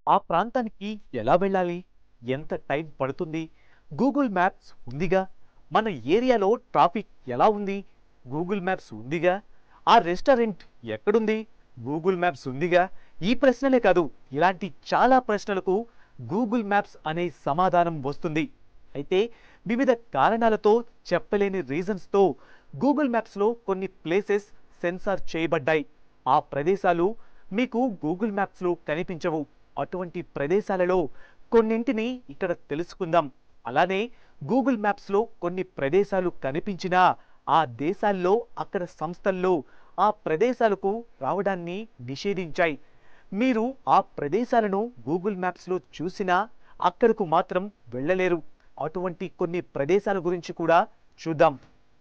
ఆ ప్రాంతానికి ఎలా వెళ్ళాలి ఎంత టైం పడుతుంది గూగుల్ మ్యాప్స్ ఉందిగా మన ఏరియాలో ట్రాఫిక్ ఎలా ఉంది గూగుల్ మ్యాప్స్ ఉందిగా ఆ రెస్టారెంట్ ఎక్కడుంది గూగుల్ మ్యాప్స్ ఉందిగా ఈ ప్రశ్నలే కాదు ఇలాంటి చాలా ప్రశ్నలకు గూగుల్ మ్యాప్స్ అనే సమాధానం వస్తుంది అయితే వివిధ కారణాలతో చెప్పలేని రీజన్స్తో గూగుల్ మ్యాప్స్లో కొన్ని ప్లేసెస్ సెన్సార్ చేయబడ్డాయి ఆ ప్రదేశాలు మీకు గూగుల్ మ్యాప్స్లో కనిపించవు అటువంటి ప్రదేశాలలో కొన్నింటిని ఇక్కడ తెలుసుకుందాం అలానే గూగుల్ మ్యాప్స్లో కొన్ని ప్రదేశాలు కనిపించినా ఆ దేశాల్లో అక్కడ సంస్థల్లో ఆ ప్రదేశాలకు రావడాన్ని నిషేధించాయి మీరు ఆ ప్రదేశాలను గూగుల్ మ్యాప్స్లో చూసినా అక్కడకు మాత్రం వెళ్ళలేరు అటువంటి కొన్ని ప్రదేశాల గురించి కూడా చూద్దాం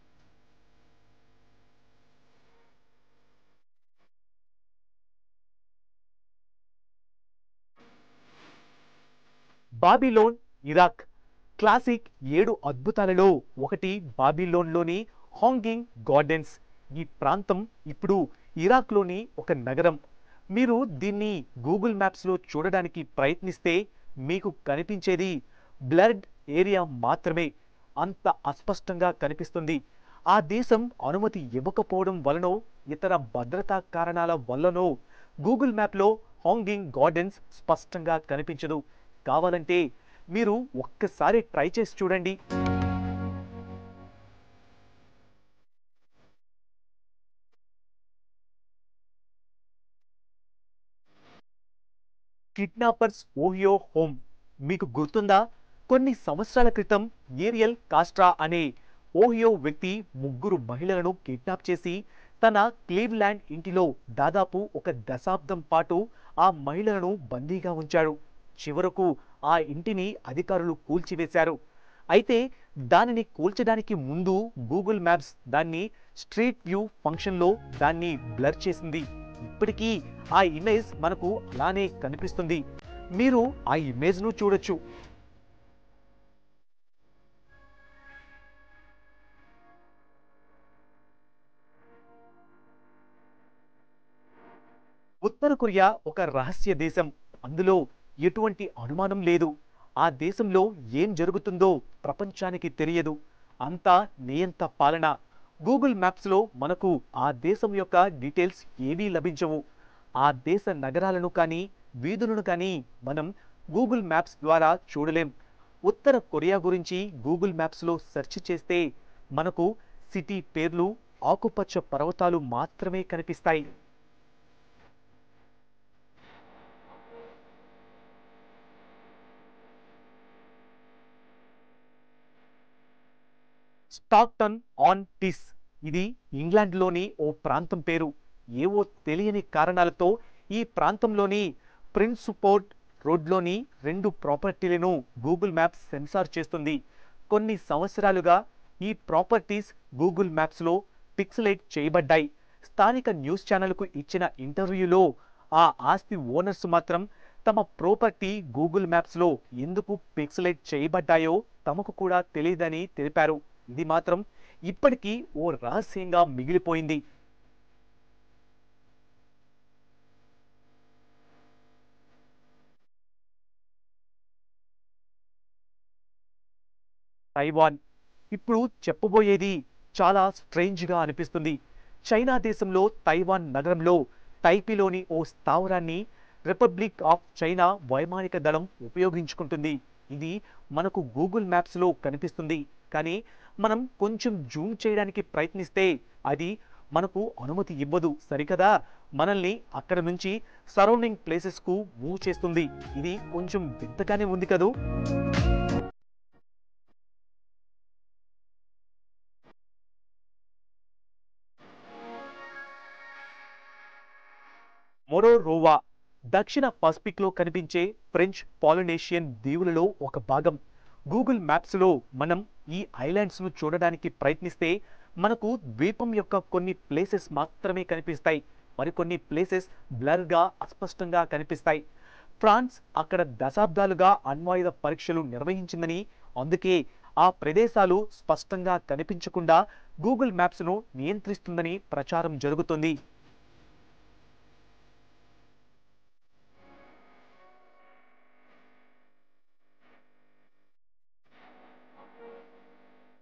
బాబిలోన్ ఇరాక్ క్లాసిక్ ఏడు అద్భుతాలలో ఒకటి బాబిలోన్లోని హాంగింగ్ గార్డెన్స్ ఈ ప్రాంతం ఇప్పుడు ఇరాక్లోని ఒక నగరం మీరు దీన్ని గూగుల్ మ్యాప్స్లో చూడడానికి ప్రయత్నిస్తే మీకు కనిపించేది బ్లడ్ ఏరియా మాత్రమే అంత అస్పష్టంగా కనిపిస్తుంది ఆ దేశం అనుమతి ఇవ్వకపోవడం వలనో ఇతర భద్రతా కారణాల వల్లనో గూగుల్ మ్యాప్లో హాంగింగ్ గార్డెన్స్ స్పష్టంగా కనిపించదు కావాలంటే మీరు ఒక్కసారి ట్రై చేసి చూడండి కిడ్నాపర్స్ ఓహియో హోమ్ మీకు గుర్తుందా కొన్ని సంవత్సరాల క్రితం ఏరియల్ కాస్ట్రా అనే ఓహియో వ్యక్తి ముగ్గురు మహిళలను కిడ్నాప్ చేసి తన క్లీవ్లాండ్ ఇంటిలో దాదాపు ఒక దశాబ్దం పాటు ఆ మహిళలను బందీగా ఉంచాడు చివరకు ఆ ఇంటిని అధికారులు కూల్చివేశారు అయితే దానిని కూల్చడానికి ముందు గూగుల్ మ్యాప్స్ దాన్ని స్ట్రీట్ వ్యూ ఫంక్షన్లో దాన్ని బ్లర్ చేసింది ఇప్పటికీ ఆ ఇమేజ్ మనకు అలానే కనిపిస్తుంది మీరు ఆ ఇమేజ్ను చూడొచ్చు ఉత్తర కొరియా ఒక రహస్య దేశం అందులో ఎటువంటి అనుమానం లేదు ఆ దేశంలో ఏం జరుగుతుందో ప్రపంచానికి తెలియదు అంతా నియంత పాలన గూగుల్ మ్యాప్స్లో మనకు ఆ దేశం యొక్క డీటెయిల్స్ ఏవీ లభించవు ఆ దేశ నగరాలను కానీ వీధులను కానీ మనం గూగుల్ మ్యాప్స్ ద్వారా చూడలేం ఉత్తర కొరియా గురించి గూగుల్ మ్యాప్స్లో సెర్చ్ చేస్తే మనకు సిటీ పేర్లు ఆకుపచ్చ పర్వతాలు మాత్రమే కనిపిస్తాయి స్టాక్టన్ ఆన్ టిస్ ఇది ఇంగ్లాండ్లోని ఓ ప్రాంతం పేరు ఏవో తెలియని కారణాలతో ఈ ప్రాంతంలోని ప్రిన్సుపోర్ట్ రోడ్లోని రెండు ప్రాపర్టీలను గూగుల్ మ్యాప్స్ సెన్సార్ చేస్తుంది కొన్ని సంవత్సరాలుగా ఈ ప్రాపర్టీస్ గూగుల్ మ్యాప్స్లో పిక్సలేట్ చేయబడ్డాయి స్థానిక న్యూస్ ఛానల్కు ఇచ్చిన ఇంటర్వ్యూలో ఆ ఆస్తి ఓనర్స్ మాత్రం తమ ప్రాపర్టీ గూగుల్ మ్యాప్స్లో ఎందుకు పిక్సలేట్ చేయబడ్డాయో తమకు కూడా తెలియదని తెలిపారు ఇది మాత్రం ఇప్పటికీ ఓ రహస్యంగా మిగిలిపోయింది తైవాన్ ఇప్పుడు చెప్పబోయేది చాలా స్ట్రేంజ్గా అనిపిస్తుంది చైనా దేశంలో తైవాన్ నగరంలో టైపీలోని ఓ స్థావరాన్ని రిపబ్లిక్ ఆఫ్ చైనా వైమానిక దళం ఉపయోగించుకుంటుంది ఇది మనకు గూగుల్ మ్యాప్స్లో కనిపిస్తుంది కానీ మనం కొంచెం జూమ్ చేయడానికి ప్రయత్నిస్తే అది మనకు అనుమతి ఇవ్వదు సరికదా మనల్ని అక్కడ నుంచి సరౌండింగ్ ప్లేసెస్కు మూవ్ చేస్తుంది ఇది కొంచెం వింతగానే ఉంది కదూ మొరోరోవా దక్షిణ పసిఫిక్లో కనిపించే ఫ్రెంచ్ పాలినేషియన్ దీవులలో ఒక భాగం గూగుల్ మ్యాప్స్లో మనం ఈ ఐలాండ్స్ను చూడడానికి ప్రయత్నిస్తే మనకు ద్వీపం యొక్క కొన్ని ప్లేసెస్ మాత్రమే కనిపిస్తాయి మరికొన్ని ప్లేసెస్ బ్లర్గా అస్పష్టంగా కనిపిస్తాయి ఫ్రాన్స్ అక్కడ దశాబ్దాలుగా అణ్వాయుధ పరీక్షలు నిర్వహించిందని అందుకే ఆ ప్రదేశాలు స్పష్టంగా కనిపించకుండా గూగుల్ మ్యాప్స్ను నియంత్రిస్తుందని ప్రచారం జరుగుతుంది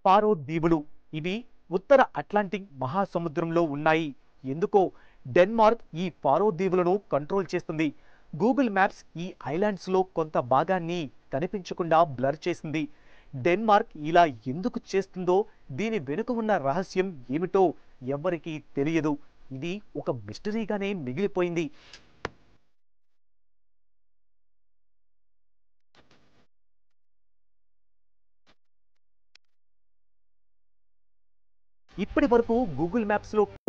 పారో దీవులు ఇవి ఉత్తర అట్లాంటిక్ మహాసముద్రంలో ఉన్నాయి ఎందుకో డెన్మార్క్ ఈ పారో దీవులను కంట్రోల్ చేస్తుంది గూగుల్ మ్యాప్స్ ఈ ఐలాండ్స్లో కొంత భాగాన్ని కనిపించకుండా బ్లర్ చేసింది డెన్మార్క్ ఇలా ఎందుకు చేస్తుందో దీని వెనుక ఉన్న రహస్యం ఏమిటో ఎవ్వరికీ తెలియదు ఇది ఒక మిస్టరీగానే మిగిలిపోయింది ఇప్పటి వరకు గూగుల్ మ్యాప్స్లో